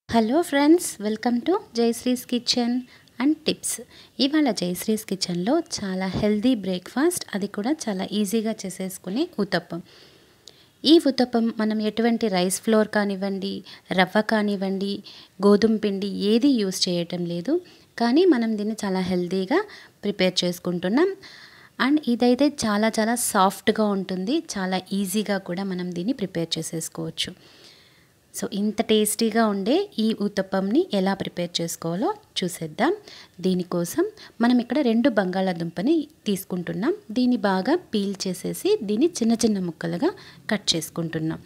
hello friends welcome to Jayashree's kitchen and tips ఇవాళ జయశ్రీస్ కిచెన్లో చాలా హెల్దీ బ్రేక్ఫాస్ట్ అది కూడా చాలా ఈజీగా చేసేసుకునే ఉతప్పం ఈ ఉతప్పం మనం ఎటువంటి రైస్ ఫ్లోర్ కానివ్వండి రవ్వ కానివ్వండి గోధుమ పిండి ఏది యూస్ చేయటం లేదు కానీ మనం దీన్ని చాలా హెల్దీగా ప్రిపేర్ చేసుకుంటున్నాం అండ్ ఇదైతే చాలా చాలా సాఫ్ట్గా ఉంటుంది చాలా ఈజీగా కూడా మనం దీన్ని ప్రిపేర్ చేసేసుకోవచ్చు సో ఇంత టేస్టీగా ఉండే ఈ ఉత్తప్పంని ఎలా ప్రిపేర్ చేసుకోవాలో చూసేద్దాం దీనికోసం మనం ఇక్కడ రెండు బంగాళాదుంపని తీసుకుంటున్నాం దీన్ని బాగా పీల్ చేసేసి దీన్ని చిన్న చిన్న ముక్కలుగా కట్ చేసుకుంటున్నాం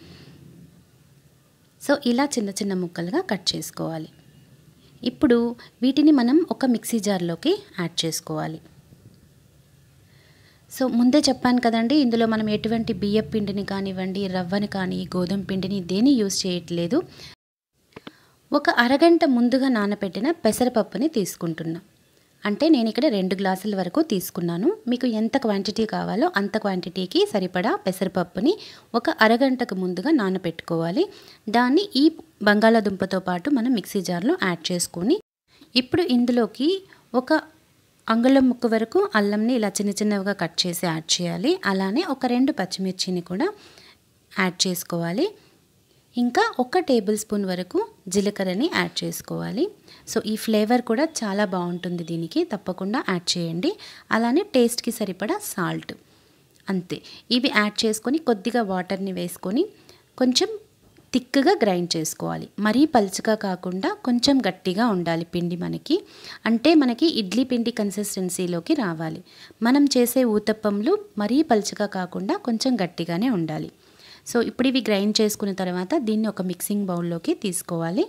సో ఇలా చిన్న చిన్న ముక్కలుగా కట్ చేసుకోవాలి ఇప్పుడు వీటిని మనం ఒక మిక్సీ జార్లోకి యాడ్ చేసుకోవాలి సో ముందే చెప్పాను కదండి ఇందులో మనం ఎటువంటి బియ్యం పిండిని కానివ్వండి రవ్వని కానీ గోధుమ పిండిని దేని యూస్ చేయట్లేదు ఒక అరగంట ముందుగా నానబెట్టిన పెసరపప్పుని తీసుకుంటున్నా అంటే నేను ఇక్కడ రెండు గ్లాసుల వరకు తీసుకున్నాను మీకు ఎంత క్వాంటిటీ కావాలో అంత క్వాంటిటీకి సరిపడా పెసరపప్పుని ఒక అరగంటకు ముందుగా నానబెట్టుకోవాలి దాన్ని ఈ బంగాళాదుంపతో పాటు మనం మిక్సీ జార్లో యాడ్ చేసుకొని ఇప్పుడు ఇందులోకి ఒక అంగుళం ముక్క వరకు అల్లంని ఇలా చిన్న చిన్నవిగా కట్ చేసి యాడ్ చేయాలి అలానే ఒక రెండు పచ్చిమిర్చిని కూడా యాడ్ చేసుకోవాలి ఇంకా ఒక టేబుల్ స్పూన్ వరకు జీలకర్రని యాడ్ చేసుకోవాలి సో ఈ ఫ్లేవర్ కూడా చాలా బాగుంటుంది దీనికి తప్పకుండా యాడ్ చేయండి అలానే టేస్ట్కి సరిపడా సాల్ట్ అంతే ఇవి యాడ్ చేసుకొని కొద్దిగా వాటర్ని వేసుకొని కొంచెం థిక్గా గ్రైండ్ చేసుకోవాలి మరీ పలుచగా కాకుండా కొంచెం గట్టిగా ఉండాలి పిండి మనకి అంటే మనకి ఇడ్లీ పిండి కన్సిస్టెన్సీలోకి రావాలి మనం చేసే ఊతప్పంలు మరీ పలుచగా కాకుండా కొంచెం గట్టిగానే ఉండాలి సో ఇప్పుడు ఇవి గ్రైండ్ చేసుకున్న తర్వాత దీన్ని ఒక మిక్సింగ్ బౌల్లోకి తీసుకోవాలి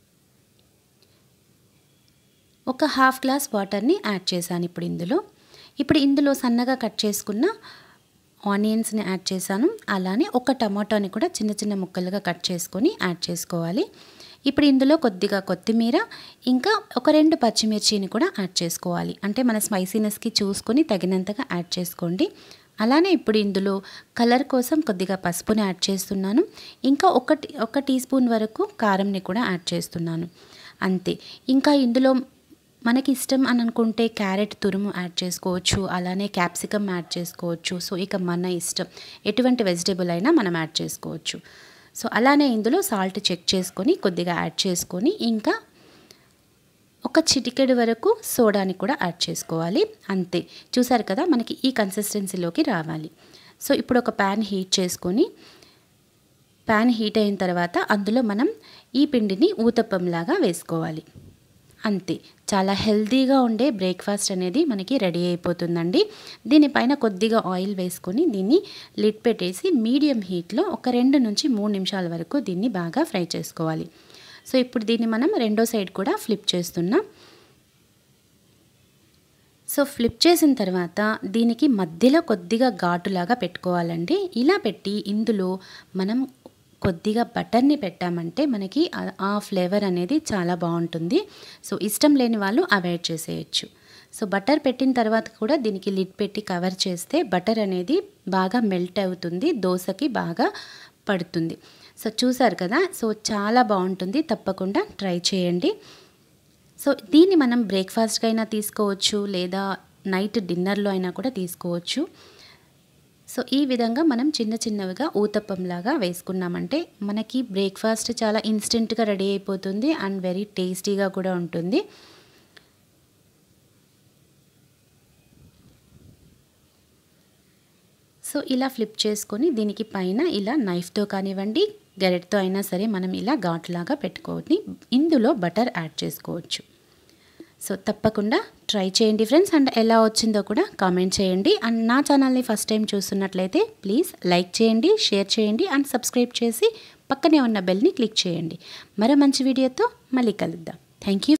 ఒక హాఫ్ గ్లాస్ వాటర్ని యాడ్ చేశాను ఇప్పుడు ఇందులో ఇప్పుడు ఇందులో సన్నగా కట్ చేసుకున్న ఆనియన్స్ని యాడ్ చేశాను అలానే ఒక టమాటోని కూడా చిన్న చిన్న ముక్కలుగా కట్ చేసుకొని యాడ్ చేసుకోవాలి ఇప్పుడు ఇందులో కొద్దిగా కొత్తిమీర ఇంకా ఒక రెండు పచ్చిమిర్చిని కూడా యాడ్ చేసుకోవాలి అంటే మన స్పైసీనెస్కి చూసుకొని తగినంతగా యాడ్ చేసుకోండి అలానే ఇప్పుడు ఇందులో కలర్ కోసం కొద్దిగా పసుపుని యాడ్ చేస్తున్నాను ఇంకా ఒక ఒక టీ స్పూన్ వరకు కారంని కూడా యాడ్ చేస్తున్నాను అంతే ఇంకా ఇందులో మనకి ఇష్టం అని అనుకుంటే క్యారెట్ తురుము యాడ్ చేసుకోవచ్చు అలానే క్యాప్సికమ్ యాడ్ చేసుకోవచ్చు సో ఇక మన ఇష్టం ఎటువంటి వెజిటేబుల్ అయినా మనం యాడ్ చేసుకోవచ్చు సో అలానే ఇందులో సాల్ట్ చెక్ చేసుకొని కొద్దిగా యాడ్ చేసుకొని ఇంకా ఒక చిటికెడు వరకు సోడాని కూడా యాడ్ చేసుకోవాలి అంతే చూసారు కదా మనకి ఈ కన్సిస్టెన్సీలోకి రావాలి సో ఇప్పుడు ఒక ప్యాన్ హీట్ చేసుకొని ప్యాన్ హీట్ అయిన తర్వాత అందులో మనం ఈ పిండిని ఊతప్పంలాగా వేసుకోవాలి అంతే చాలా హెల్తీగా ఉండే బ్రేక్ఫాస్ట్ అనేది మనకి రెడీ అయిపోతుందండి దీనిపైన కొద్దిగా ఆయిల్ వేసుకొని దీన్ని లిడ్ పెట్టేసి మీడియం హీట్లో ఒక రెండు నుంచి మూడు నిమిషాల వరకు దీన్ని బాగా ఫ్రై చేసుకోవాలి సో ఇప్పుడు దీన్ని మనం రెండో సైడ్ కూడా ఫ్లిప్ చేస్తున్నాం సో ఫ్లిప్ చేసిన తర్వాత దీనికి మధ్యలో కొద్దిగా ఘాటులాగా పెట్టుకోవాలండి ఇలా పెట్టి ఇందులో మనం కొద్దిగా బటర్ని పెట్టామంటే మనకి ఆ ఫ్లేవర్ అనేది చాలా బాగుంటుంది సో ఇష్టం లేని వాళ్ళు అవాయిడ్ చేసేయచ్చు సో బటర్ పెట్టిన తర్వాత కూడా దీనికి లిడ్ పెట్టి కవర్ చేస్తే బటర్ అనేది బాగా మెల్ట్ అవుతుంది దోశకి బాగా పడుతుంది సో చూసారు కదా సో చాలా బాగుంటుంది తప్పకుండా ట్రై చేయండి సో దీన్ని మనం బ్రేక్ఫాస్ట్కి అయినా తీసుకోవచ్చు లేదా నైట్ డిన్నర్లో అయినా కూడా తీసుకోవచ్చు సో ఈ విధంగా మనం చిన్న చిన్నవిగా ఊతప్పంలాగా వేసుకున్నామంటే మనకి బ్రేక్ఫాస్ట్ చాలా ఇన్స్టెంట్గా రెడీ అయిపోతుంది అండ్ వెరీ టేస్టీగా కూడా ఉంటుంది సో ఇలా ఫ్లిప్ చేసుకొని దీనికి పైన ఇలా నైఫ్తో కానివ్వండి గెరెట్తో అయినా సరే మనం ఇలా ఘాట్లాగా పెట్టుకొని ఇందులో బటర్ యాడ్ చేసుకోవచ్చు సో తప్పకుండా ట్రై చేయండి ఫ్రెండ్స్ అండ్ ఎలా వచ్చిందో కూడా కామెంట్ చేయండి అండ్ నా ఛానల్ని ఫస్ట్ టైం చూస్తున్నట్లయితే ప్లీజ్ లైక్ చేయండి షేర్ చేయండి అండ్ సబ్స్క్రైబ్ చేసి పక్కనే ఉన్న బెల్ని క్లిక్ చేయండి మరో మంచి వీడియోతో మళ్ళీ కలుద్దాం థ్యాంక్ యూ